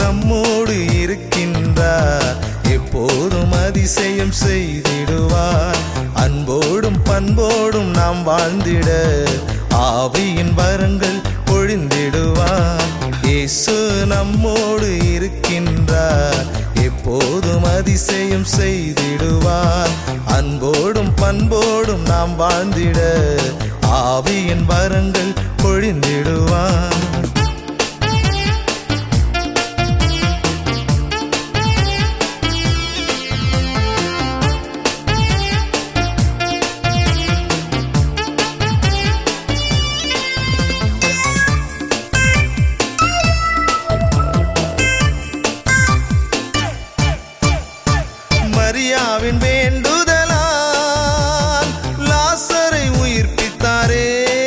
நம்மோடு இருக்கின்றார் எப்போதும் அதிசயம் செய்திடுவார் அன்போடும் பண்போடும் நாம் வாழ்ந்திட ஆவியின் வரங்கள் பொழிந்திடுவார் இயேசு நம்மோடு இருக்கின்றார் எப்போதும் அதிசயம் செய்திடுவார் அன்போடும் பண்போடும் நாம் வாழ்ந்திட ஆவியின் வரங்கள் பொழிந்திடுவார் மரியாவின் வேண்டுதலால் லாசரை உயிர்ப்பித்தாரே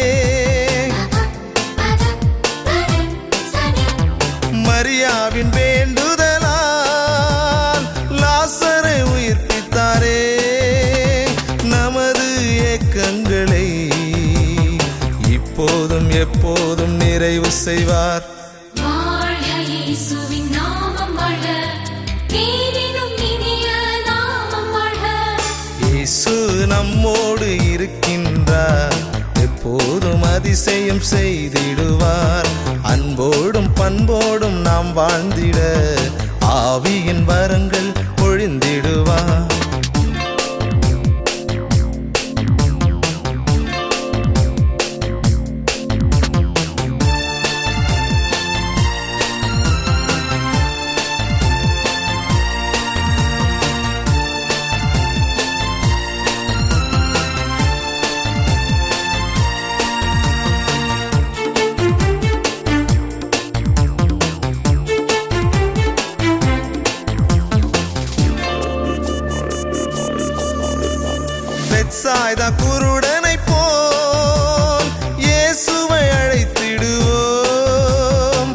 மரியாவின் வேண்டுதலால் லாசரை உயிர்ப்பித்தாரே நமது ஏக்கங்களை இப்போதும் எப்போதும் நிறைவு செய்வார் வாழ்க இயேசுவின் நாமம் வாழ்க நீரினும் இனிய நாமம் வாழ்க இயேசு நம்மோடு இருக்கின்றார் எப்போதும் அதிசயம் செய்திடுவார் அன்போடும் பண்போடும் நாம் வாழ்ந்திட ஆவியின் வரங்கள் பொழிந்திடுவார் பெத்சாய்தா குருடனை போல் இயேசுவை அழைத்திடுவோம்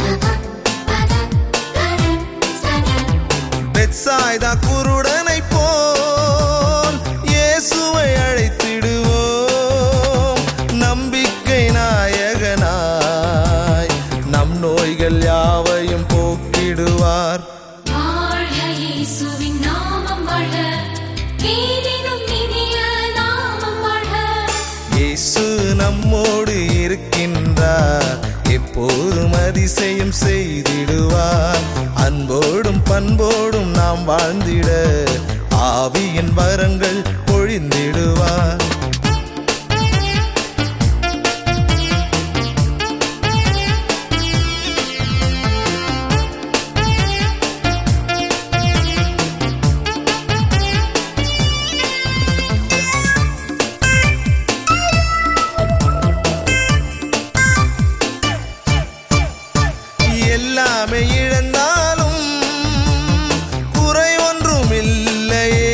பெத்சாய்தா குருடனை போல் இயேசுவை அழைத்திடுவோம் நம்பிக்கை நாயகனாய் நம் நோய்கள் யாவையும் போக்கிடுவார் வாழ்க இயேசுவின் நாமம் வாழ்க நீரினும் இனிய நாமம் வாழ்க இயேசு நம்மோடு இருக்கின்றார் எப்போதும் அதிசயம் செய்திடுவார் அன்போடும் பண்போடும் நாம் வாழ்ந்திட ஆவியின் வரங்கள் பொழிந்திடுவார் எல்லாமே இழந்தாலும் குறை ஒன்றும் இல்லையே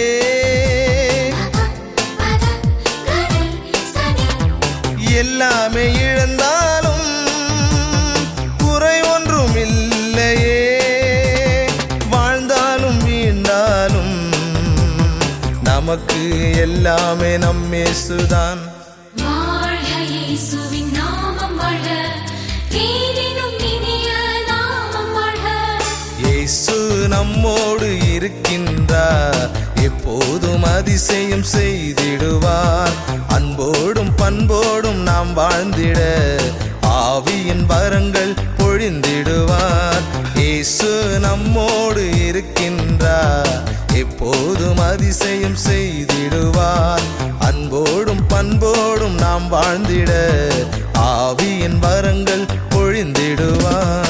எல்லாமே இழந்தாலும் குறை ஒன்றும் இல்லையே வாழ்ந்தாலும் வீழ்ந்தாலும் நமக்கு எல்லாமே நம்மேசுதான் வாழ்க இயேசுவின் நாமம் வாழ்க நீரினும் இனிய நாமம் வாழ்க இயேசு நம்மோடு இருக்கின்றார் எப்போதும் அதிசயம் செய்திடுவார் அன்போடும் பண்போடும் நாம் வாழ்ந்திட ஆவியின் வரங்கள் பொழிந்திடுவார் இயேசு நம்மோடு இருக்கின்றார் எப்போதும் அதிசயம் செய்திடுவார் அன்போடும் பண்போடும் நாம் வாழ்ந்திட ஆவியின் வரங்கள் பொழிந்திடுவார்